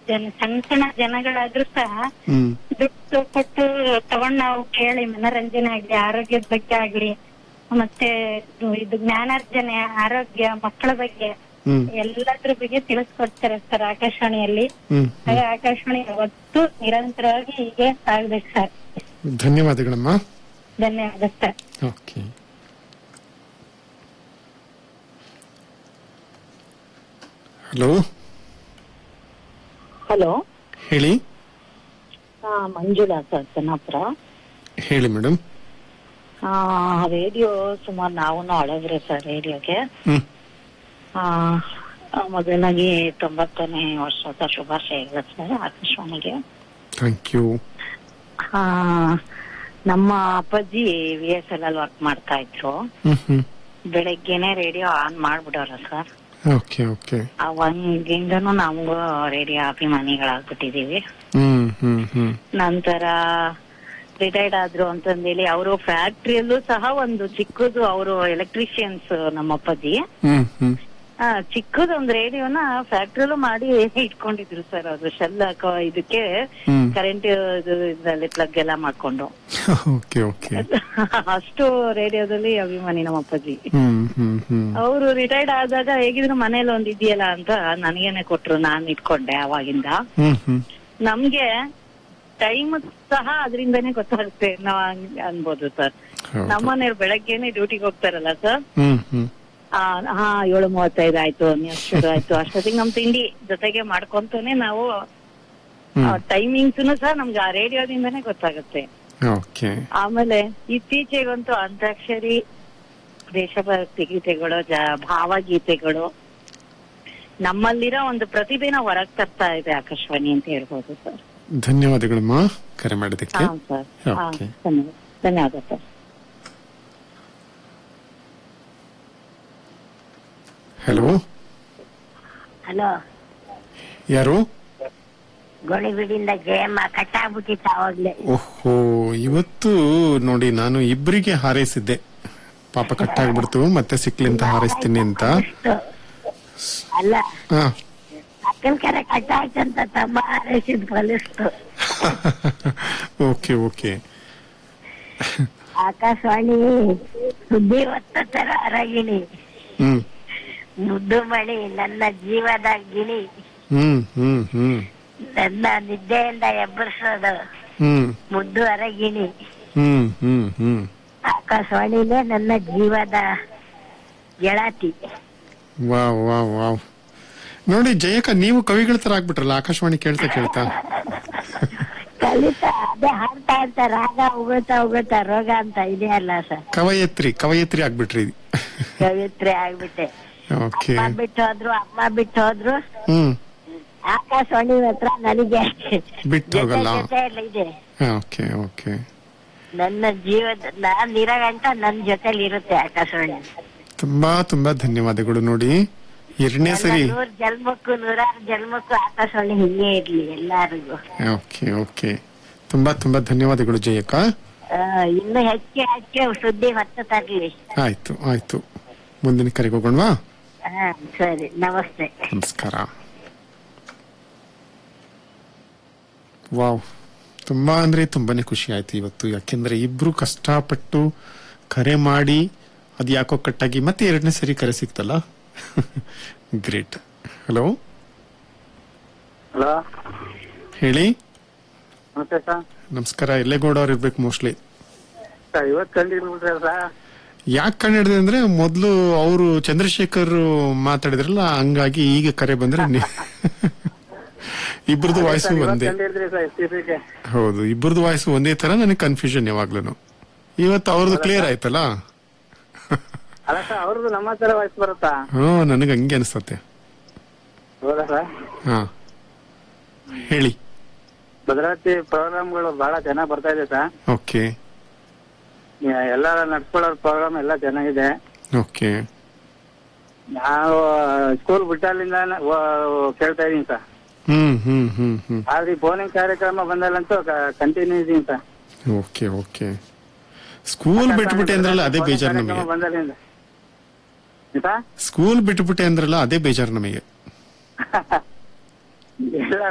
ಜನ ಸಣ್ಣ ಸಣ್ಣ ಜನಗಳಾದ್ರೂ ಸಹ ಹ್ಮ್ ದುಡ್ಡು ಕೊಟ್ಟು ತಗೊಂಡ್ ನಾವು ಕೇಳಿ ಮನರಂಜನೆ ಆಗ್ಲಿ ಆರೋಗ್ಯದ ಬಗ್ಗೆ ಆಗ್ಲಿ ಮತ್ತೆ ಇದು- ಇದು ಜ್ಞಾನಾರ್ಜನೆ ಆರೋಗ್ಯ ಮಕ್ಕಳ ಬಗ್ಗೆ ಹ್ಮ್ ಎಲ್ಲದ್ರ ಬಗ್ಗೆ ತಿಳಿಸ್ಕೊಡ್ತಾರೆ ಸರ್ ಆಕಾಶವಾಣಿಯಲ್ಲಿ ಹ್ಮ್ ಹಾಗೆ ಆಕಾಶವಾಣಿ ಯಾವತ್ತೂ ನಿರಂತರವಾಗಿ ಹೀಗೆ ಸಾಗ್ಬೇಕು ಸರ್ ಧನ್ಯವಾದಗಳಮ್ಮ ಧನ್ಯವಾದ ಸರ್ ಓಕೆ ಹಲೋ ಹಲೋ ಹೇಳಿ ಹಾ ಮಂಜುಳಾ ಸರ್ ಚೆನ್ನಾಪುರ ಹೇಳಿ ಮೇಡಮ್ ಆ ರೇಡಿಯೋ ಸುಮಾರು ನಾವು ಹಳಬ್ರೆ ಸರ್ ರೇಡಿಯೋಗೆ ಹ್ಮ್ ಆ ಆ, ಮೊದಲನಾಗಿ ತೊಂಬತ್ತನೇ ವರ್ಷದ ಶುಭಾಶಯಗಳು ಸರ್ ಆಕಾಶವಾಣಿಗೆ ಥ್ಯಾಂಕ್ ಯು ಆ ನಮ್ಮ ಅಪ್ಪಾಜಿ ವಿ ಎಸ್ ಎಲ್ ಅಲ್ಲಿ ವರ್ಕ್ ಮಾಡ್ತಾ ಇದ್ರು ಹ್ಮ್ ಹ್ಮ್ ಬೆಳಗ್ಗೆನೆ ರೇಡಿಯೋ ಆನ್ ಮಾಡ್ಬಿಡೋರ ಸರ್ ಓಕೆ ಓಕೆ ಅವಾಗಿಂದನೂ ನಮಗೂ ರೇಡಿಯೋ ಅಭಿಮಾನಿಗಳಾಗ್ಬಿಟ್ಟಿದೀವಿ ಹ್ಮ್ ಹ್ಮ್ ಹ್ಮ್ ನಂತರ ರಿಟೈರ್ಡ್ ಆದ್ರು ಅಂತಂದೇಳಿ ಅವರು ಫ್ಯಾಕ್ಟ್ರಿಯಲ್ಲೂ ಸಹ ಒಂದು ಚಿಕ್ಕದು ಅವರು ಎಲೆಕ್ಟ್ರಿಷಿಯನ್ಸ್ ನಮ್ಮ ಅಪ್ಪಾಜಿ ಹ್ಮ್ ಹ್ಮ್ ಆ, ಚಿಕ್ಕದೊಂದು ರೇಡಿಯೋನ ಫ್ಯಾಕ್ಟ್ರಿಯಲ್ಲೂ ಮಾಡಿ ಇಟ್ಕೊಂಡಿದ್ರು ಸರ್ ಅದು ಶೆಲ್ ಹಾಕೋ ಇದಕ್ಕೆ ಹ್ಮ್ ಕರೆಂಟ್ ಇದ್ರಲ್ಲಿ ಪ್ಲಗ್ ಎಲ್ಲ ಮಾಡ್ಕೊಂಡು ಓಕೆ ಓಕೆ ಅಷ್ಟು ರೇಡಿಯೋದಲ್ಲಿ ಅಭಿಮಾನಿ ನಮ್ಮ ಅಪ್ಪಾಜಿ ಹ್ಮ್ ಹ್ಮ್ ಹ್ಮ್ ಅವರು ರಿಟೈರ್ಡ್ ಆದಾಗ ಹೇಗಿದ್ರು ಮನೇಲಿ ಒಂದ್ ಇದೆಯಲ್ಲ ಅಂತ ನನಗೇನೆ ಕೊಟ್ರು ನಾನ್ ಇಟ್ಕೊಂಡೆ ಅವಾಗಿಂದ ಹ್ಮ್ ಹ್ಮ್ ನಮ್ಗೆ ಟೈಮ್ ಸಹ ಅದರಿಂದನೇ ಗೊತ್ತಾಗುತ್ತೆ ನಾವ್ ಹಂಗ್ ಅನ್ಬೋದು ಸರ್ ಹೌದು. ನಮ್ಮನೆಯವ್ರು ಬೆಳಗ್ಗೆನೆ ಡ್ಯೂಟಿಗೆ ಹೋಗ್ತಾರಲ್ಲ ಸರ್ ಹ್ಮ್ ಹ್ಮ್ ಆ, ಹಾ ಏಳು ಮೂವತ್ತೈದು ಆಯ್ತು ನ್ಯೂಸ್ ಶುರು ಆಯ್ತು ಅಷ್ಟೊತ್ತಿಗೆ ನಮ್ ತಿಂಡಿ ಜೊತೆಗೆ ಮಾಡ್ಕೊಂತಾನೆ ನಾವು ಹ್ಮ್ ಟೈಮಿಂಗ್ಸ್ ಸಹ ನಮ್ಗೆ ಆ ರೇಡಿಯೋದಿಂದನೇ ಗೊತ್ತಾಗುತ್ತೆ ಓಕೆ ಆಮೇಲೆ ಇತ್ತೀಚೆಗಂತೂ ಅಂತಾಕ್ಷರಿ ದೇಶಭಕ್ತಿ ಗೀತೆಗಳು ಜ ಭಾವಗೀತೆಗಳು ನಮ್ಮಲ್ಲಿರೋ ಒಂದು ಪ್ರತಿಭೆನ ಹೊರಗ್ ತರ್ತಾ ಇದೆ ಆಕಾಶವಾಣಿ ಅಂತ ಹೇಳ್ಬೋದು ಸರ್ ಧನ್ಯವಾದಗಳಮ್ಮ ಕರೆ ಮಾಡೋದಕ್ಕೆ ಹಾ ಸರ್ ಹಾ ಓಕೆ ಧನ್ಯವಾದ ಧನ್ಯವಾದ ಸರ್ ಹಲೋ ಹಲೋ ಯಾರು ಗೋಳಿಬೀಡಿಂದ ಜಯಮ್ಮ ಕಟ್ಟಾಗ್ಬಿಟ್ಟಿತ್ತು ಅವಾಗ್ಲೇ ಓಹೋ ಇವತ್ತು ನೋಡಿ ನಾನು ಇಬ್ಬರಿಗೆ ಹಾರೈಸಿದ್ದೆ ಪಾಪ ಕಟ್ಟಾಗ್ಬಿಡ್ತು ಮತ್ತೆ ಸಿಕ್ಲಿ ಅಂತ ಹಾರೈಸ್ತೀನಿ ಅಂತ ಅಷ್ಟು. ಅಲ್ಲ ಹಾ ಅಕ್ಕನ ಕರೆ ಕಟ್ಟಾಯ್ತಂತ ತಮ್ಮ ಹಾರೈಸಿದ್ ಫಲಿಸ್ತು ಓಕೆ ಓಕೆ ಆಕಾಶವಾಣಿ ಸುದ್ದಿ ಹೊತ್ತ ತರ ಅರಗಿಣಿ ಹ್ಮ್ ಮುದ್ದು ಮಣಿ ನನ್ನ ಜೀವದ ಗಿಣಿ ಹ್ಮ್ ಹ್ಮ್ ಹ್ಮ್ ನನ್ನ ನಿದ್ದೆಯಿಂದ ಎಬ್ಬರಿಸೋದು ಹ್ಮ್ ಮುದ್ದು ಅರಗಿಣಿ ಹ್ಮ್ ಹ್ಮ್ ಹ್ಮ್ ಆಕಾಶವಾಣಿನೇ ನನ್ನ ಜೀವದ ಗೆಳತಿ ವಾವ್ ವಾವ್ ವಾವ್ ನೋಡಿ ಜಯಕ್ಕ ನೀವು ಕವಿಗಳ ತರ ಆಗ್ಬಿಟ್ರಲ್ಲ ಆಕಾಶವಾಣಿ ಕೇಳ್ತಾ ಕೇಳ್ತಾ ಕಲಿತಾ ಅದೇ ಹಾಡ್ತಾ ಇರ್ತಾ ರಾಗ ಉಗುಳ್ತಾ ಉಗುಳ್ತಾ ರೋಗ ಅಂತ ಇದೆಯಲ್ಲ ಸರ್ ಕವಯತ್ರಿ ಕವಯತ್ರಿ ಆಗ್ಬಿಟ್ರಿ ಕವಿತ್ರಿ ಆಗ್ಬಿಟ್ಟೆ ಓಕೆ ಅಪ್ಪ ಬಿಟ್ಟು ಹೋದ್ರು ಅಮ್ಮ ಬಿಟ್ಟು ಹೋದ್ರು ಹ್ಮ್ ಆಕಾಶವಾಣಿ ಹತ್ರ ನನಗೆ ಬಿಟ್ಟು ಜೊತೆ ಹೋಗಲ್ಲ ಜೊತೆಯಲ್ಲಿ ಇದೆ ಓಕೆ ಓಕೆ ನನ್ನ ಜೀವದ ನಾನ್ ಇರೋ ಗಂಟ ನನ್ ಜೊತೆಲಿ ಇರುತ್ತೆ ಆಕಾಶವಾಣಿ ತುಂಬಾ ತುಂಬಾ ಧನ್ಯವಾದಗಳು ನೋಡಿ ಎರಡನೇ ನನ್ನ ಸರಿ ನೂರ್ ಜನ್ಮಕ್ಕೂ ನೂರಾರು ಜನ್ಮಕ್ಕೂ ಆಕಾಶವಾಣಿ ಹಿಂಗೆ ಇರ್ಲಿ ಎಲ್ಲಾರಿಗೂ ಓಕೆ ಓಕೆ ತುಂಬಾ ತುಂಬಾ ಧನ್ಯವಾದಗಳು ಜಯಕ್ಕ ಆ, ಇನ್ನು ಹೆಚ್ಚು ಹೆಚ್ಚು ಸುದ್ದಿ ಹೊತ್ತು ತರ್ಲಿ ಆಯ್ತು ಆಯ್ತು ಮುಂದಿನ ಕರೆಗೆ ಹೋಗೋಣವಾ ಹಾ ಸರಿ ನಮಸ್ತೆ ನಮಸ್ಕಾರ ವಾವ್ ತುಂಬಾ ಅಂದ್ರೆ ತುಂಬಾನೇ ಖುಷಿ ಆಯ್ತು ಇವತ್ತು ಯಾಕೆಂದ್ರೆ ಇಬ್ರು ಕಷ್ಟಪಟ್ಟು ಕರೆ ಮಾಡಿ ಅದು ಯಾಕೋ ಕಟ್ಟಾಗಿ ಮತ್ತೆ ಎರಡನೇ ಸರಿ ಕರೆ ಸಿಕ್ತಲ್ಲ ಗ್ರೇಟ್ ಹಲೋ ಹಲೋ ಹೇಳಿ ನಮಸ್ತೆ ಸರ್ ನಮಸ್ಕಾರ ಎಲ್ಲೇಗೌಡ ಅವ್ರು ಇರ್ಬೇಕು ಮೋಸ್ಟ್ಲಿ ಸರ್ ಇವತ್ತು ಕಂಡಿಡ್ಬಿಟ್ರೆ ಸರ್ ಯಾಕೆ ಕಂಡು ಹಿಡಿದೆ ಅಂದ್ರೆ ಮೊದ್ಲು ಅವರು ಚಂದ್ರಶೇಖರ್ ಮಾತಾಡಿದ್ರಲ್ಲ ಹಂಗಾಗಿ ಈಗ ಕರೆ ಬಂದ್ರೆ ನೀ- ಇಬ್ರದ್ದು ವಾಯ್ಸು ಒಂದೇ ಕಂಡಿದ್ರಿ ಸರ್ ಇತ್ತೀಚೆಗೆ ಹೌದು ಇಬ್ಬರದು ವಾಯ್ಸ್ ಒಂದೇ ತರ ನನಗೆ ಕನ್ಫ್ಯೂಷನ್ ಯಾವಾಗ್ಲೂ ಇವತ್ತು ಅವ್ರದ್ದು ಕ್ಲಿಯರ್ ಆಯ್ತಲ್ಲ ಅಲ್ಲ ಸರ್ ಅವ್ರದ್ದು ನಮ್ಮ ತರ ವಾಯ್ಸ್ ಬರುತ್ತಾ ಹ್ಮ್ ನನಗೆ ಹಂಗೆ ಅನಿಸ್ತತೆ ಹೌದಾ ಸರ್ ಹಾ ಹೇಳಿ ಭದ್ರಾವತಿ ಪ್ರೋಗ್ರಾಮ್ಗಳು ಬಹಳ ಚೆನ್ನಾಗಿ ಬರ್ತಾ ಇದೆ ಸರ್ ಓಕೆ ಎಲ್ಲ ನಡ್ಸ್ಕೊಳ್ಳೋ ಪ್ರೋಗ್ರಾಮ್ ಎಲ್ಲ ಚೆನ್ನಾಗಿದೆ ಓಕೆ ನಾವು ಸ್ಕೂಲ್ ಬಿಟ್ಟಲ್ಲಿಂದ ಕೇಳ್ತಾ ಇದೀನಿ ಸರ್ ಹ್ಮ್ ಹ್ಮ್ ಹ್ಮ್ ಹ್ಮ್ ಆದ್ರೆ ಈ ಫೋನಿಂಗ್ ಕಾರ್ಯಕ್ರಮ ಬಂದಲ್ಲಂತೂ ಕಂಟಿನ್ಯೂ ಇದೀನಿ ಸರ್ ಓಕೆ ಓಕೆ ಸ್ಕೂಲ್ ಬಿಟ್ಬಿಟ್ಟೆ ಅಂದ್ರಲ್ಲ ಅದೇ ಬೇಜಾರು ಕಾರ್ಯಕ್ರಮ ನಮಗೆ ಬಂದಲ್ಲಿಂದ ಆಯ್ತಾ ಸ್ಕೂಲ್ ಬಿಟ್ಬಿಟ್ಟೆ ಅಂದ್ರಲ್ಲ ಅದೇ ಬೇಜಾರು ನಮಗೆ ಎಲ್ಲ